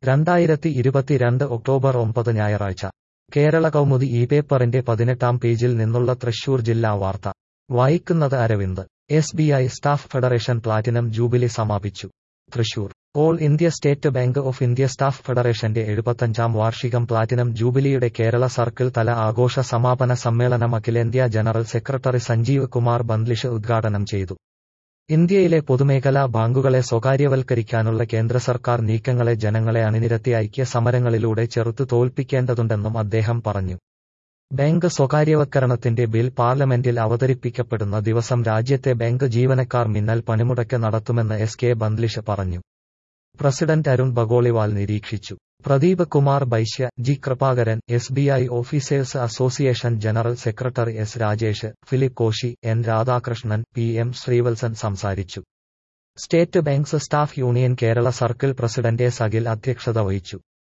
രണ്ടായിരത്തി ഇരുപത്തിരണ്ട് ഒക്ടോബർ ഒമ്പത് ഞായറാഴ്ച കേരള കൗമുദി ഈ പേപ്പറിന്റെ പതിനെട്ടാം പേജിൽ നിന്നുള്ള തൃശൂർ ജില്ലാ വാർത്ത വായിക്കുന്നത് Aravind S B I staff federation platinum jubilee സമാപിച്ചു Thrissur all India State Bank of India staff ഫെഡറേഷന്റെ എഴുപത്തഞ്ചാം വാർഷികം പ്ലാറ്റിനം ജൂബിലിയുടെ കേരള സർക്കിൾ തല ആഘോഷ സമാപന സമ്മേളനം അഖിലേന്ത്യാ ജനറൽ സെക്രട്ടറി സഞ്ജീവ് കുമാർ ബന്ദ്ലിഷ് ഉദ്ഘാടനം ചെയ്തു ഇന്ത്യയിലെ പൊതുമേഖലാ ബാങ്കുകളെ സ്വകാര്യവൽക്കരിക്കാനുള്ള കേന്ദ്ര സർക്കാർ നീക്കങ്ങളെ ജനങ്ങളെ അണിനിരത്തി ഐക്യ സമരങ്ങളിലൂടെ ചെറുത്തു തോൽപ്പിക്കേണ്ടതുണ്ടെന്നും അദ്ദേഹം പറഞ്ഞു ബാങ്ക് സ്വകാര്യവൽക്കരണത്തിന്റെ ബിൽ പാർലമെന്റിൽ അവതരിപ്പിക്കപ്പെടുന്ന ദിവസം രാജ്യത്തെ ബാങ്ക് ജീവനക്കാർ മിന്നൽ പണിമുടക്ക് നടത്തുമെന്ന് എസ് കെ ബന്ദ്ലിഷ് പറഞ്ഞു പ്രസിഡന്റ് അരുൺ ബഗോളിവാൾ നിരീക്ഷിച്ചു Pradeep Kumar Baishya G Kripakaran S B I officers association general secretary S Rajesh Philip Koshy N Radhakrishnan P M Sreevatsan സംസാരിച്ചു state banks staff union Kerala circle president S Akhil അധ്യക്ഷത വഹിച്ചു